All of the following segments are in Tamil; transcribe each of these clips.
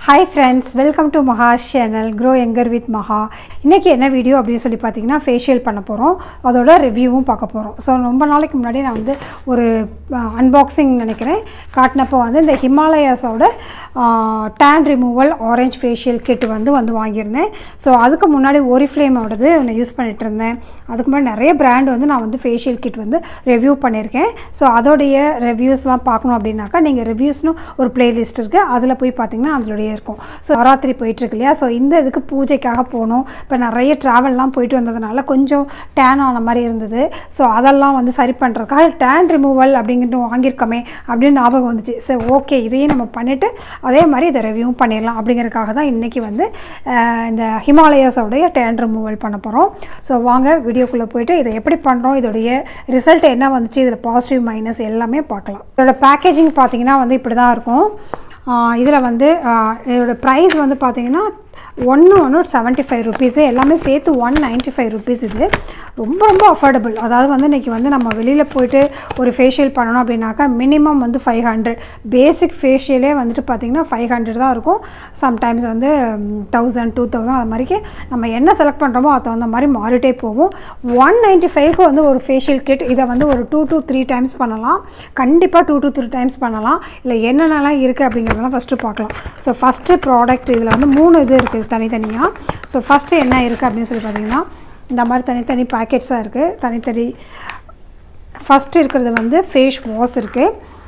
hi friends welcome to Maha channel க்ரோ எங்கர் வித் மகா இன்றைக்கி என்ன வீடியோ அப்படின்னு சொல்லி பார்த்தீங்கன்னா ஃபேஷியல் பண்ண போகிறோம் அதோட ரிவ்யூவும் பார்க்க போகிறோம் ஸோ ரொம்ப நாளைக்கு முன்னாடி நான் வந்து ஒரு அன்பாக்சிங் நினைக்கிறேன் காட்டினப்போ வந்து இந்த ஹிமாலயாஸோட tan removal orange facial kit வந்து வந்து வாங்கியிருந்தேன் ஸோ அதுக்கு முன்னாடி ஒரிஃப்ளேமோடது நான் யூஸ் பண்ணிகிட்டு இருந்தேன் அதுக்கு முன்னாடி நிறைய பிராண்ட் வந்து நான் வந்து ஃபேஷியல் கிட் வந்து ரிவ்யூ பண்ணியிருக்கேன் ஸோ அதோடைய ரிவ்யூஸ்லாம் பார்க்கணும் அப்படின்னாக்கா நீங்கள் ரிவ்யூஸ்னு ஒரு பிளேலிஸ்ட் இருக்குது அதில் போய் பார்த்தீங்கன்னா அதனுடைய இருக்கும் ஸோ நவராத்திரி போயிட்டுருக்கு இல்லையா ஸோ இந்த இதுக்கு பூஜைக்காக போகணும் இப்போ நிறைய ட்ராவல்லாம் போயிட்டு வந்ததுனால கொஞ்சம் டேன் ஆன மாதிரி இருந்தது ஸோ அதெல்லாம் வந்து சரி பண்ணுறதுக்காக டேன் ரிமூவல் அப்படிங்கிட்டு வாங்கியிருக்கோமே அப்படின்னு ஞாபகம் வந்துச்சு சரி ஓகே இதையும் நம்ம பண்ணிவிட்டு அதே மாதிரி இதை ரிவ்யூவும் பண்ணிடலாம் அப்படிங்கிறதுக்காக தான் இன்றைக்கி வந்து அஹ், இந்த ஹிமாலயாஸோடைய டேன் ரிமூவல் பண்ண போகிறோம் ஸோ வாங்க வீடியோக்குள்ளே போயிட்டு இதை எப்படி பண்ணுறோம் இதோடைய ரிசல்ட் என்ன வந்துச்சு இதில் பாசிட்டிவ் மைனஸ் எல்லாமே பார்க்கலாம் இதோட பேக்கேஜிங் பார்த்தீங்கன்னா வந்து இப்படி தான் இருக்கும் இதில் வந்து ஆஹ் இதோட ப்ரைஸ் வந்து பார்த்தீங்கன்னா ஒன்று ஒன்று செவன்ட்டி ஃபைவ் ருபீஸு எல்லாமே சேர்த்து ஒன் நைன்ட்டி ஃபைவ் ருபீஸ் இது ரொம்ப ரொம்ப அஃபோர்டபுள் அதாவது வந்து இன்றைக்கி வந்து நம்ம வெளியில் போயிட்டு ஒரு ஃபேஷியல் பண்ணணும் அப்படின்னாக்கா மினிமம் வந்து ஃபைவ் ஹண்ட்ரட் பேசிக் ஃபேஷியலே வந்துட்டு பார்த்திங்கன்னா ஃபைவ் ஹண்ட்ரட் தான் இருக்கும் சம்டைம்ஸ் வந்து தௌசண்ட் டூ தௌசண்ட் அது மாதிரிக்கு நம்ம என்ன செலக்ட் பண்ணுறோமோ அது தகுந்த மாதிரி மாறிட்டே போகும் ஒன் நைன்ட்டி ஃபைவ்க்கு வந்து ஒரு ஃபேஷியல் கிட் இதை வந்து ஒரு டூ to த்ரீ டைம்ஸ் பண்ணலாம் கண்டிப்பாக டூ to த்ரீ டைம்ஸ் பண்ணலாம் இல்லை என்னென்னலாம் இருக்குது அப்படிங்கிறதெல்லாம் ஃபஸ்ட்டு பார்க்கலாம் ஸோ ஃபஸ்ட்டு ப்ராடக்ட் இதில் வந்து மூணு இது இருக்குது தனித்தனியாக ஸோ ஃபஸ்ட்டு என்ன இருக்குது அப்படின்னு சொல்லி பார்த்தீங்கன்னா இந்த மாதிரி தனித்தனி பேக்கெட்ஸாக இருக்குது தனித்தனி ஃபஸ்ட்டு இருக்கிறது வந்து ஃபேஸ் வாஷ் இருக்குது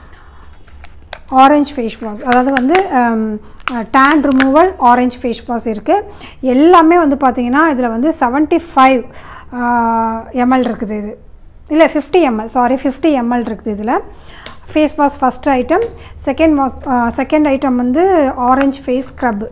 ஆரஞ்ச் ஃபேஸ் வாஷ் அதாவது வந்து tan removal orange face wash இருக்குது எல்லாமே வந்து பார்த்திங்கன்னா இதில் வந்து செவன்ட்டி ஃபைவ் எம்எல் இருக்குது இது இல்லை fifty ML sorry fifty ML இருக்குது இதில் face wash first item second wash second item வந்து ஆரஞ்ச் ஃபேஸ் ஸ்க்ரப்பு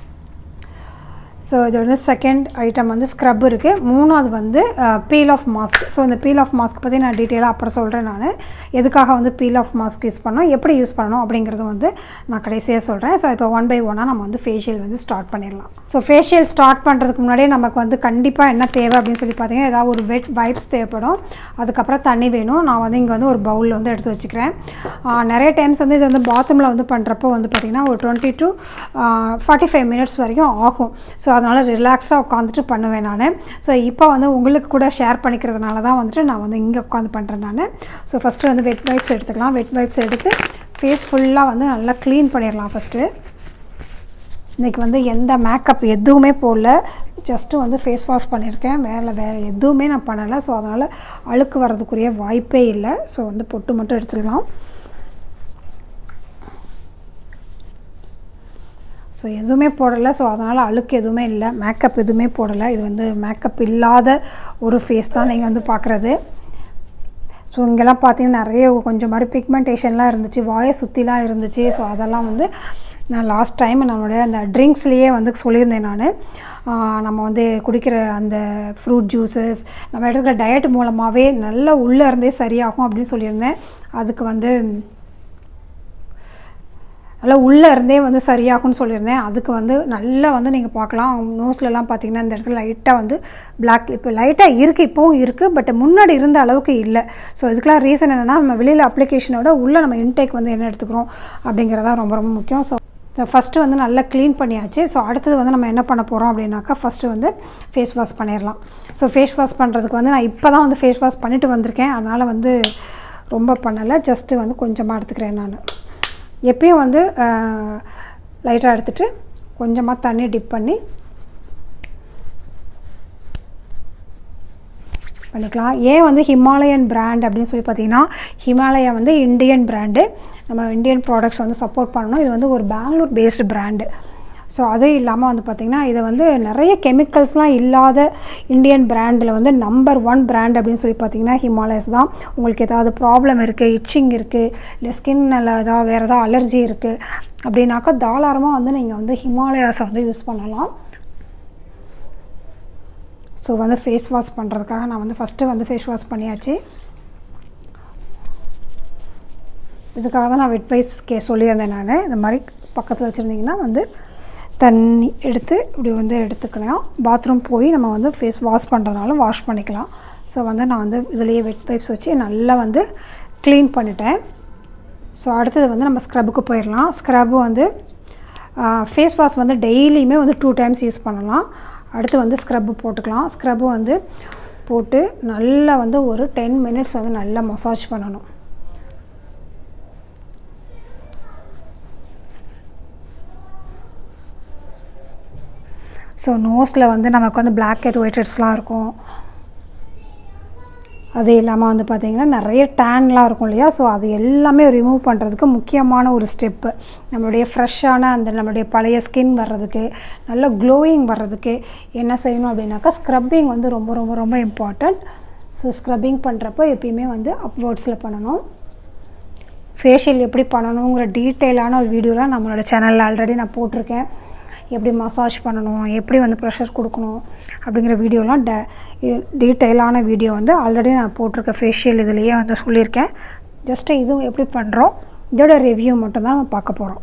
ஸோ இது வந்து செகண்ட் ஐட்டம் வந்து ஸ்க்ரப் இருக்குது மூணாவது வந்து பீல் ஆஃப் மாஸ்க் ஸோ இந்த பீல் ஆஃப் மாஸ்க் பற்றி நான் டீட்டெயிலாக அப்புறம் சொல்கிறேன் நான் எதுக்காக வந்து பீல் ஆஃப் மாஸ்க் யூஸ் பண்ணோம் எப்படி யூஸ் பண்ணணும் அப்படிங்கிறது வந்து நான் கடைசியாக சொல்கிறேன் ஸோ இப்போ ஒன் பை ஒன்னாக நம்ம வந்து ஃபேஷியல் வந்து ஸ்டார்ட் பண்ணிடலாம் ஸோ ஃபேஷியல் ஸ்டார்ட் பண்ணுறதுக்கு முன்னாடியே நமக்கு வந்து கண்டிப்பாக என்ன தேவை அப்படின்னு சொல்லி பார்த்தீங்கன்னா ஏதாவது ஒரு வெட் வைப்ஸ் தேவைப்படும் அதுக்கப்புறம் தண்ணி வேணும் நான் வந்து இங்கே வந்து ஒரு பவுலில் வந்து எடுத்து வச்சுக்கிறேன் ஆஹ் நிறைய டைம்ஸ் வந்து இது வந்து பாத்ரூமில் வந்து பண்ணுறப்போ வந்து பார்த்திங்கன்னா ஒரு twenty to forty five minutes வரைக்கும் ஆகும் ஸோ அதனால் ரிலாக்ஸாக உட்காந்துட்டு பண்ணுவேன் நான் ஸோ இப்போ வந்து உங்களுக்கு கூட ஷேர் பண்ணிக்கிறதுனால தான் வந்துட்டு நான் வந்து இங்கே உட்காந்து பண்ணுறேன் நான் ஸோ ஃபஸ்ட்டு வந்து வெட் வைப்ஸ் எடுத்துக்கலாம் வெட் வைப்ஸ் எடுத்து ஃபேஸ் ஃபுல்லாக வந்து நல்லா க்ளீன் பண்ணிடலாம் ஃபஸ்ட்டு இன்றைக்கி வந்து எந்த மேக்கப் எதுவுமே போடல ஜஸ்ட்டு வந்து ஃபேஸ் வாஷ் பண்ணியிருக்கேன் வேலை வேறு எதுவுமே நான் பண்ணலை ஸோ அதனால் அழுக்கு வர்றதுக்குரிய வாய்ப்பே இல்லை ஸோ வந்து பொட்டு மட்டும் எடுத்துக்கலாம் ஸோ எதுவுமே போடலை ஸோ அதனால் அழுக்கு எதுவுமே இல்லை மேக்கப் எதுவுமே போடலை இது வந்து மேக்கப் இல்லாத ஒரு ஃபேஸ் தான் நீங்கள் வந்து பார்க்குறது ஸோ இங்கெல்லாம் பார்த்தீங்கன்னா நிறைய கொஞ்சம் மாதிரி பிக்மெண்டேஷன்லாம் இருந்துச்சு வாயை சுற்றிலாம் இருந்துச்சு ஸோ அதெல்லாம் வந்து நான் லாஸ்ட் டைம் நம்மளுடைய அந்த ட்ரிங்க்ஸ்லேயே வந்து சொல்லியிருந்தேன் நான் நம்ம வந்து குடிக்கிற அந்த ஃப்ரூட் ஜூஸஸ் நம்ம எடுக்கிற டயட் மூலமாகவே நல்லா உள்ளே இருந்தே சரியாகும் அப்படின்னு சொல்லியிருந்தேன் அதுக்கு வந்து நல்லா உள்ளே இருந்தே வந்து சரியாகும்னு சொல்லியிருந்தேன் அதுக்கு வந்து நல்லா வந்து நீங்கள் பார்க்கலாம் நோஸ்லலாம் பார்த்தீங்கன்னா இந்த இடத்துல லைட்டாக வந்து பிளாக் இப்போ லைட்டாக இருக்குது இப்போவும் இருக்குது பட் முன்னாடி இருந்த அளவுக்கு இல்லை ஸோ இதுக்கெலாம் ரீசன் என்னென்னா நம்ம வெளியில் அப்ளிகேஷனோட உள்ளே நம்ம இன்டேக் வந்து என்ன எடுத்துக்கிறோம் அப்படிங்கிறதா ரொம்ப ரொம்ப முக்கியம் ஸோ ஃபஸ்ட்டு வந்து நல்லா க்ளீன் பண்ணியாச்சு ஸோ அடுத்தது வந்து நம்ம என்ன பண்ண போகிறோம் அப்படின்னாக்கா ஃபஸ்ட்டு வந்து ஃபேஸ் வாஷ் பண்ணிடலாம் ஸோ ஃபேஸ் வாஷ் பண்ணுறதுக்கு வந்து நான் இப்போ தான் வந்து ஃபேஸ் வாஷ் பண்ணிட்டு வந்திருக்கேன் அதனால் வந்து ரொம்ப பண்ணலை ஜஸ்ட்டு வந்து கொஞ்சமாக எடுத்துக்கிறேன் நான் எப்பயும் வந்து லைட்டாக எடுத்துகிட்டு கொஞ்சமாக தண்ணி டிப் பண்ணி பண்ணிக்கலாம் ஏன் வந்து ஹிமாலயன் பிராண்ட் அப்படின்னு சொல்லி பார்த்தீங்கன்னா ஹிமாலயா வந்து இந்தியன் பிராண்டு நம்ம இந்தியன் ப்ராடக்ட்ஸ் வந்து சப்போர்ட் பண்ணணும் இது வந்து ஒரு பெங்களூர் பேஸ்டு பிராண்டு ஸோ அது இல்லாமல் வந்து பார்த்திங்கன்னா இதை வந்து நிறைய கெமிக்கல்ஸ்லாம் இல்லாத இந்தியன் பிராண்டில் வந்து நம்பர் ஒன் பிராண்ட் அப்படின்னு சொல்லி பார்த்தீங்கன்னா ஹிமாலயஸ் தான் உங்களுக்கு ஏதாவது ப்ராப்ளம் இருக்குது இச்சிங் இருக்குது இல்லை ஸ்கின்னில் ஏதாவது வேறு ஏதாவது அலர்ஜி இருக்குது அப்படின்னாக்கா தாராளமாக வந்து நீங்கள் வந்து ஹிமாலயாஸை வந்து யூஸ் பண்ணலாம் ஸோ வந்து ஃபேஸ் வாஷ் பண்ணுறதுக்காக நான் வந்து ஃபஸ்ட்டு வந்து ஃபேஸ் வாஷ் பண்ணியாச்சு இதுக்காக தான் நான் வெட் வைப்ஸ் கே சொல்லியிருந்தேன் நான் இந்த மாதிரி பக்கத்தில் வச்சுருந்தீங்கன்னா வந்து தண்ணி எடுத்து இப்படி வந்து எடுத்துக்கலாம் பாத்ரூம் போய் நம்ம வந்து ஃபேஸ் வாஷ் பண்ணுறதுனால வாஷ் பண்ணிக்கலாம் ஸோ வந்து நான் வந்து இதுலேயே வெட் பைப்ஸ் வச்சு நல்லா வந்து க்ளீன் பண்ணிட்டேன் ஸோ அடுத்தது வந்து நம்ம ஸ்க்ரப்புக்கு போயிடலாம் ஸ்க்ரப்பு வந்து ஃபேஸ் வாஷ் வந்து டெய்லியுமே வந்து டூ டைம்ஸ் யூஸ் பண்ணலாம் அடுத்து வந்து ஸ்க்ரப்பு போட்டுக்கலாம் ஸ்க்ரப்பு வந்து போட்டு நல்லா வந்து ஒரு டென் மினிட்ஸ் வந்து நல்லா மசாஜ் பண்ணணும் ஸோ நோஸில் வந்து நமக்கு வந்து பிளாக் ஹெட் ஒயிட் ஹெட்ஸ்லாம் இருக்கும் அது இல்லாமல் வந்து பார்த்திங்கன்னா நிறைய டேன்லாம் இருக்கும் இல்லையா ஸோ அது எல்லாமே ரிமூவ் பண்ணுறதுக்கு முக்கியமான ஒரு ஸ்டெப்பு நம்மளுடைய ஃப்ரெஷ்ஷான அந்த நம்மளுடைய பழைய ஸ்கின் வர்றதுக்கு நல்ல க்ளோயிங் வர்றதுக்கு என்ன செய்யணும் அப்படின்னாக்கா ஸ்க்ரப்பிங் வந்து ரொம்ப ரொம்ப ரொம்ப இம்பார்ட்டண்ட் ஸோ ஸ்க்ரப்பிங் பண்ணுறப்போ எப்பயுமே வந்து அப்வேர்ட்ஸில் பண்ணணும் ஃபேஷியல் எப்படி பண்ணணுங்கிற டீட்டெயிலான ஒரு வீடியோலாம் நம்மளோட சேனலில் ஆல்ரெடி நான் போட்டிருக்கேன் எப்படி மசாஜ் பண்ணணும் எப்படி வந்து ப்ரெஷர் கொடுக்கணும் அப்படிங்கிற வீடியோலாம் ட டீட்டெயிலான வீடியோ வந்து ஆல்ரெடி நான் போட்டிருக்க ஃபேஷியல் இதுலேயே வந்து சொல்லியிருக்கேன் ஜஸ்ட்டு இதுவும் எப்படி பண்ணுறோம் இதோட ரிவ்யூ மட்டும்தான் நம்ம பார்க்க போகிறோம்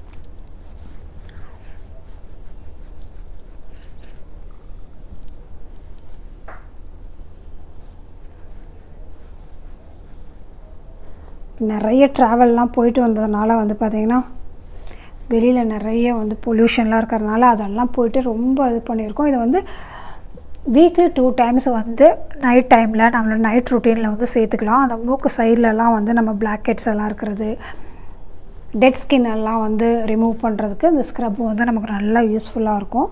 நிறைய ட்ராவல்லாம் போயிட்டு வந்ததுனால வந்து பார்த்திங்கன்னா வெளியில் நிறைய வந்து பொல்யூஷன்லாம் இருக்கிறதுனால அதெல்லாம் போயிட்டு ரொம்ப இது பண்ணியிருக்கோம் இதை வந்து வீக்லி டூ டைம்ஸ் வந்து நைட் டைமில் நம்மளோட நைட் ருட்டீனில் வந்து சேர்த்துக்கலாம் அந்த மூக்கு சைட்லலாம் வந்து நம்ம பிளாக்கெட்ஸ் எல்லாம் இருக்கிறது டெட் ஸ்கின் எல்லாம் வந்து ரிமூவ் பண்ணுறதுக்கு இந்த ஸ்க்ரப் வந்து நமக்கு நல்லா யூஸ்ஃபுல்லாக இருக்கும்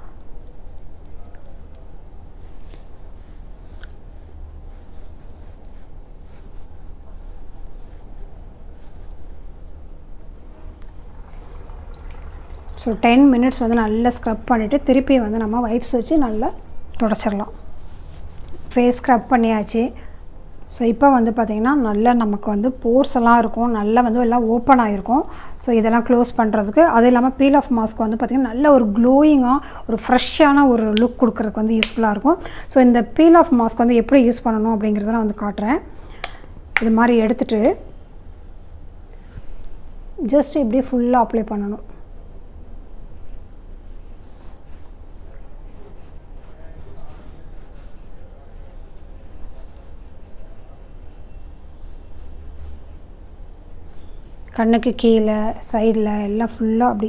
ஸோ டென் மினிட்ஸ் வந்து நல்லா ஸ்க்ரப் பண்ணிவிட்டு திருப்பி வந்து நம்ம வைப்ஸ் வச்சு நல்லா தொடச்சிடலாம் ஃபேஸ் ஸ்க்ரப் பண்ணியாச்சு ஸோ இப்போ வந்து பார்த்திங்கன்னா நல்லா நமக்கு வந்து போர்ஸ் எல்லாம் இருக்கும் நல்லா வந்து எல்லாம் ஓப்பன் ஆகிருக்கும் ஸோ இதெல்லாம் க்ளோஸ் பண்ணுறதுக்கு அது இல்லாமல் பீல் ஆஃப் மாஸ்க் வந்து பார்த்திங்கன்னா நல்ல ஒரு க்ளோயிங்காக ஒரு ஃப்ரெஷ்ஷான ஒரு லுக் கொடுக்குறதுக்கு வந்து யூஸ்ஃபுல்லாக இருக்கும் ஸோ இந்த பீல் ஆஃப் மாஸ்க் வந்து எப்படி யூஸ் பண்ணணும் அப்படிங்கிறத நான் வந்து காட்டுறேன் இது மாதிரி எடுத்துகிட்டு ஜஸ்ட் இப்படி ஃபுல்லாக அப்ளை பண்ணணும் கண்ணுக்கு கீழே சைடில் எல்லாம் ஃபுல்லாக அப்படி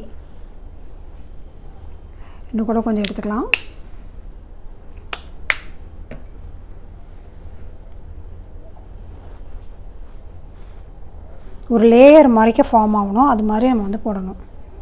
இன்னும் கூட கொஞ்சம் எடுத்துக்கலாம் ஒரு லேயர் மாதிரிக்க ஃபார்ம் ஆகணும் அது மாதிரி நம்ம வந்து போடணும்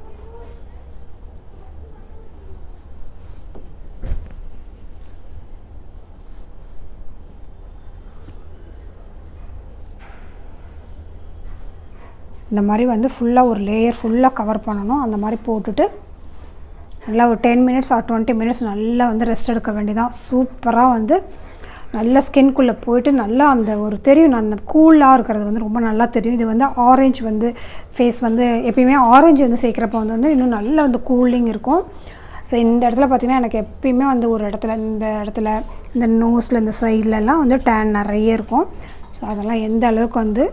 இந்த மாதிரி வந்து ஃபுல்லாக ஒரு லேயர் ஃபுல்லாக கவர் பண்ணணும் அந்த மாதிரி போட்டுட்டு நல்லா ஒரு ten minutes or twenty minutes நல்லா வந்து ரெஸ்ட் எடுக்க வேண்டியதான் சூப்பராக வந்து நல்ல ஸ்கின்குள்ளே போயிட்டு நல்லா அந்த ஒரு தெரியும் அந்த கூலாக இருக்கிறது வந்து ரொம்ப நல்லா தெரியும் இது வந்து ஆரஞ்சு வந்து ஃபேஸ் வந்து எப்பயுமே ஆரஞ்சு வந்து சேர்க்குறப்ப வந்து வந்து இன்னும் நல்ல வந்து கூலிங் இருக்கும் ஸோ இந்த இடத்துல பார்த்திங்கன்னா எனக்கு எப்பயுமே வந்து ஒரு இடத்துல இந்த இடத்துல இந்த நோஸில் இந்த சைட்லலாம் வந்து டேன் நிறைய இருக்கும் ஸோ அதெல்லாம் எந்த அளவுக்கு வந்து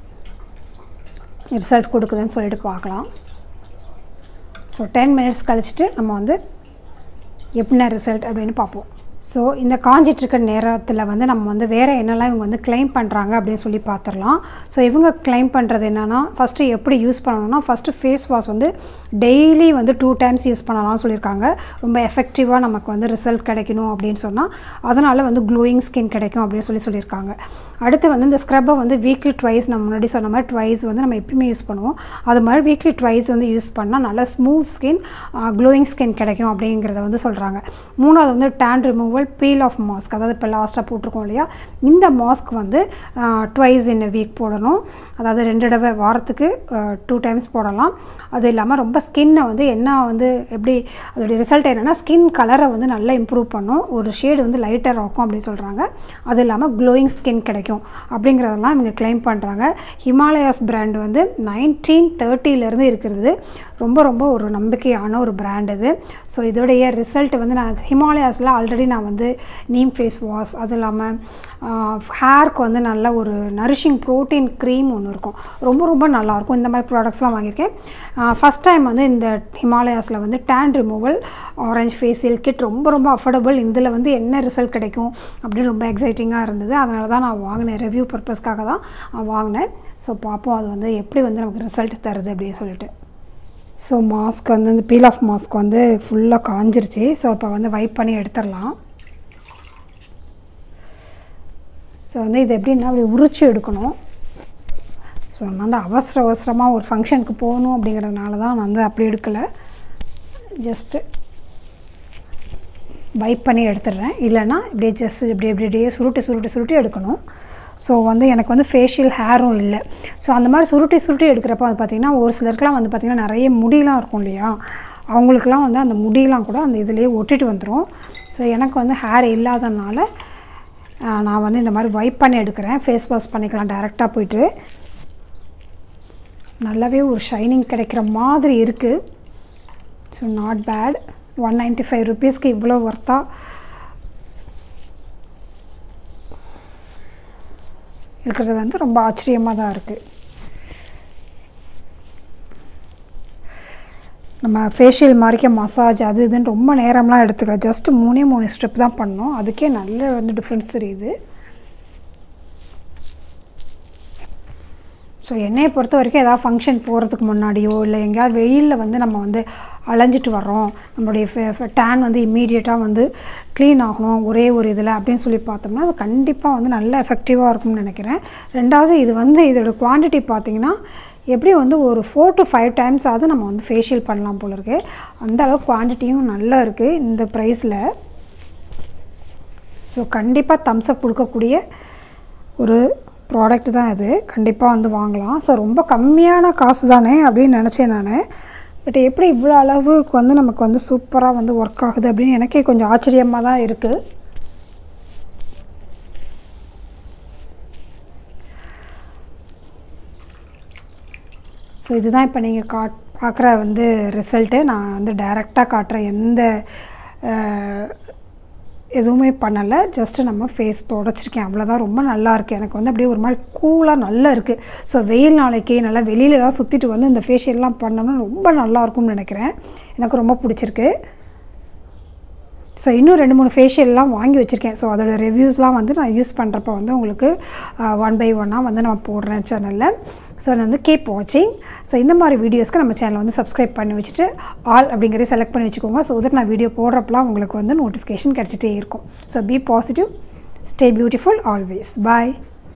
ரிசல்ட் கொடுக்குதுன்னு சொல்லிட்டு பார்க்கலாம் ஸோ டென் மினிட்ஸ் கழிச்சிட்டு நம்ம வந்து எப்படின்னா ரிசல்ட் அப்படின்னு பார்ப்போம் ஸோ இந்த காஞ்சிட்ருக்க நேரத்தில் வந்து நம்ம வந்து வேறு என்னெல்லாம் இவங்க வந்து கிளைம் பண்ணுறாங்க அப்படின்னு சொல்லி பார்த்துடலாம் ஸோ இவங்க கிளைம் பண்ணுறது என்னென்னா ஃபஸ்ட்டு எப்படி யூஸ் பண்ணணும்னா ஃபஸ்ட்டு ஃபேஸ் வாஷ் வந்து டெய்லி வந்து டூ டைம்ஸ் யூஸ் பண்ணலாம்னு சொல்லியிருக்காங்க ரொம்ப எஃபெக்டிவாக நமக்கு வந்து ரிசல்ட் கிடைக்கணும் அப்படின்னு சொன்னால் அதனால் வந்து க்ளோயிங் ஸ்கின் கிடைக்கும் அப்படின்னு சொல்லி சொல்லியிருக்காங்க அடுத்து வந்து இந்த ஸ்க்ரப்பை வந்து வீக்லி ட்வைஸ் நம்ம முன்னாடி சொன்ன மாதிரி ட்வைஸ் வந்து நம்ம எப்பயுமே யூஸ் பண்ணுவோம் அது மாதிரி வீக்லி ட்வைஸ் வந்து யூஸ் பண்ணால் நல்லா ஸ்மூத் ஸ்கின் க்ளோயிங் ஸ்கின் கிடைக்கும் அப்படிங்கிறத வந்து சொல்கிறாங்க மூணாவது வந்து tan removal peel off mask அதாவது இப்போ லாஸ்ட்டாக போட்டிருக்கோம் இல்லையா இந்த மாஸ்க் வந்து ட்வைஸ் இன் வீக் போடணும் அதாவது ரெண்டு தடவை வாரத்துக்கு டூ டைம்ஸ் போடலாம் அது இல்லாமல் ரொம்ப ஸ்கின்னை வந்து என்ன வந்து எப்படி அதோடைய ரிசல்ட் என்னென்னா ஸ்கின் கலரை வந்து நல்லா இம்ப்ரூவ் பண்ணும் ஒரு ஷேடு வந்து லைட்டர் ஆக்கும் அப்படின்னு சொல்கிறாங்க அது இல்லாமல் க்ளோயிங் ஸ்கின் கிடைக்கும் அப்படிங்கிறதெல்லாம் இவங்க கிளைம் பண்ணுறாங்க ஹிமாலயாஸ் பிராண்ட் வந்து நைன்டீன் தேர்ட்டியிலேருந்து இருக்கிறது ரொம்ப ரொம்ப ஒரு நம்பிக்கையான ஒரு பிராண்ட் இது ஸோ இதோடைய ரிசல்ட் வந்து நான் ஹிமாலயாஸில் ஆல்ரெடி நான் வந்து நீம் ஃபேஸ் வாஷ் அது இல்லாமல் ஹேருக்கு வந்து நல்ல ஒரு நரிஷிங் ப்ரோட்டீன் க்ரீம் ஒன்று இருக்கும் ரொம்ப ரொம்ப நல்லாயிருக்கும் இந்த மாதிரி ப்ராடக்ட்ஸ்லாம் வாங்கியிருக்கேன் ஃபஸ்ட் டைம் வந்து இந்த ஹிமாலயாஸில் வந்து tan removal orange facial kit ரொம்ப ரொம்ப அஃபோர்டபுள் இதில் வந்து என்ன ரிசல்ட் கிடைக்கும் அப்படின்னு ரொம்ப எக்ஸைட்டிங்காக இருந்தது அதனால தான் நான் வாங்கினேன் ரிவ்யூ பர்பஸ்க்காக தான் வாங்கினேன் ஸோ பார்ப்போம் அது வந்து எப்படி வந்து நமக்கு ரிசல்ட் தருது அப்படின்னு சொல்லிட்டு ஸோ மாஸ்க் வந்து இந்த பீல் ஆஃப் மாஸ்க் வந்து ஃபுல்லாக காஞ்சிருச்சு ஸோ இப்போ வந்து வைப் பண்ணி எடுத்துடலாம் ஸோ வந்து இது எப்படின்னா அப்படி உரிச்சு எடுக்கணும் ஸோ நம்ம வந்து அவசர அவசரமாக ஒரு ஃபங்க்ஷனுக்கு போகணும் அப்படிங்கிறதுனால தான் நான் வந்து அப்படி எடுக்கலை ஜஸ்ட்டு வைப் பண்ணி எடுத்துடுறேன் இல்லைன்னா இப்படியே ஜஸ்ட் இப்படி இப்படி இப்படியே சுருட்டி சுருட்டி சுருட்டி எடுக்கணும் ஸோ வந்து எனக்கு வந்து ஃபேஷியல் ஹேரும் இல்லை ஸோ அந்த மாதிரி சுருட்டி சுருட்டி எடுக்கிறப்ப வந்து பார்த்திங்கன்னா ஒரு சிலருக்குலாம் வந்து பார்த்திங்கன்னா நிறைய முடியெலாம் இருக்கும் இல்லையா அவங்களுக்குலாம் வந்து அந்த முடியெலாம் கூட அந்த இதுலேயே ஒட்டிட்டு வந்துடும் ஸோ எனக்கு வந்து ஹேர் இல்லாதனால ஆஹ், நான் வந்து இந்த மாதிரி வைப் பண்ணி எடுக்கிறேன் ஃபேஸ் வாஷ் பண்ணிக்கலாம் டைரெக்டாக போயிட்டு நல்லாவே ஒரு ஷைனிங் கிடைக்கிற மாதிரி இருக்குது so not bad one ninety five ருபீஸ்க்கு இவ்வளோ ஒர்த்தா இருக்கிறது வந்து ரொம்ப ஆச்சரியமாக தான் இருக்குது நம்ம ஃபேஷியல் மாதிரிக்க மசாஜ் அது இதுன்னு ரொம்ப நேரம்லாம் எடுத்துக்கல ஜஸ்ட் மூணே மூணு ஸ்டெப் தான் பண்ணோம் அதுக்கே நல்ல வந்து டிஃப்ரென்ஸ் தெரியுது ஸோ என்னையை பொறுத்த வரைக்கும் ஏதாவது ஃபங்க்ஷன் போகிறதுக்கு முன்னாடியோ இல்லை எங்கேயாவது வெயிலில் வந்து நம்ம வந்து அலைஞ்சிட்டு வர்றோம் நம்மளுடைய டேன் வந்து இம்மீடியட்டாக வந்து க்ளீன் ஆகணும் ஒரே ஒரு இதில் அப்படின்னு சொல்லி பார்த்தோம்னா அது கண்டிப்பாக வந்து நல்ல எஃபெக்டிவாக இருக்கும்னு நினைக்கிறேன் ரெண்டாவது இது வந்து இதோட குவான்டிட்டி பார்த்திங்கன்னா எப்படி வந்து ஒரு ஃபோர் டு ஃபைவ் டைம்ஸ் ஆகுது நம்ம வந்து ஃபேஷியல் பண்ணலாம் போல இருக்கு அந்த அளவுக்கு குவான்டிட்டியும் நல்லா இருக்குது இந்த ப்ரைஸில் ஸோ கண்டிப்பாக தம்ஸ்அப் கொடுக்கக்கூடிய ஒரு ப்ராடக்ட் தான் இது கண்டிப்பாக வந்து வாங்கலாம் ஸோ ரொம்ப கம்மியான காசு தானே அப்படின்னு நினச்சேன் நான் பட் எப்படி இவ்வளோ அளவுக்கு வந்து நமக்கு வந்து சூப்பராக வந்து ஒர்க் ஆகுது அப்படின்னு எனக்கே கொஞ்சம் ஆச்சரியமாக தான் இருக்குது ஸோ இதுதான் இப்போ நீங்கள் காட் பார்க்குற வந்து ரிசல்ட்டு நான் வந்து டைரெக்டாக காட்டுற எந்த அஹ், எதுவுமே பண்ணலை ஜஸ்ட்டு நம்ம ஃபேஸ் தொடச்சிருக்கேன் அவ்வளோதான் ரொம்ப நல்லா இருக்குது எனக்கு வந்து அப்படியே ஒரு மாதிரி கூலாக நல்லா இருக்குது ஸோ வெயில் நாளைக்கு நல்லா வெளியிலலாம் சுற்றிட்டு வந்து இந்த ஃபேஷியல்லாம் பண்ணோம்னா ரொம்ப நல்லா இருக்கும்னு நினைக்கிறேன் எனக்கு ரொம்ப பிடிச்சிருக்கு ஸோ இன்னும் ரெண்டு மூணு ஃபேஷியல்லாம் வாங்கி வச்சுருக்கேன் ஸோ அதோட ரிவ்யூஸ்லாம் வந்து நான் யூஸ் பண்ணுறப்ப வந்து உங்களுக்கு ஒன் பை ஒன்னாக வந்து நான் போடுறேன் சேனலில் ஸோ நான் வந்து கீப் வாட்சிங் ஸோ இந்த மாதிரி வீடியோஸ்க்கு நம்ம சேனலை வந்து சப்ஸ்கிரைப் பண்ணி வச்சுட்டு ஆல் அப்படிங்கிறத செலக்ட் பண்ணி வச்சுக்கோங்க ஸோ that நான் வீடியோ போடுறப்பலாம் உங்களுக்கு வந்து நோட்டிஃபிகேஷன் கிடச்சிட்டே இருக்கும் so be positive stay beautiful always bye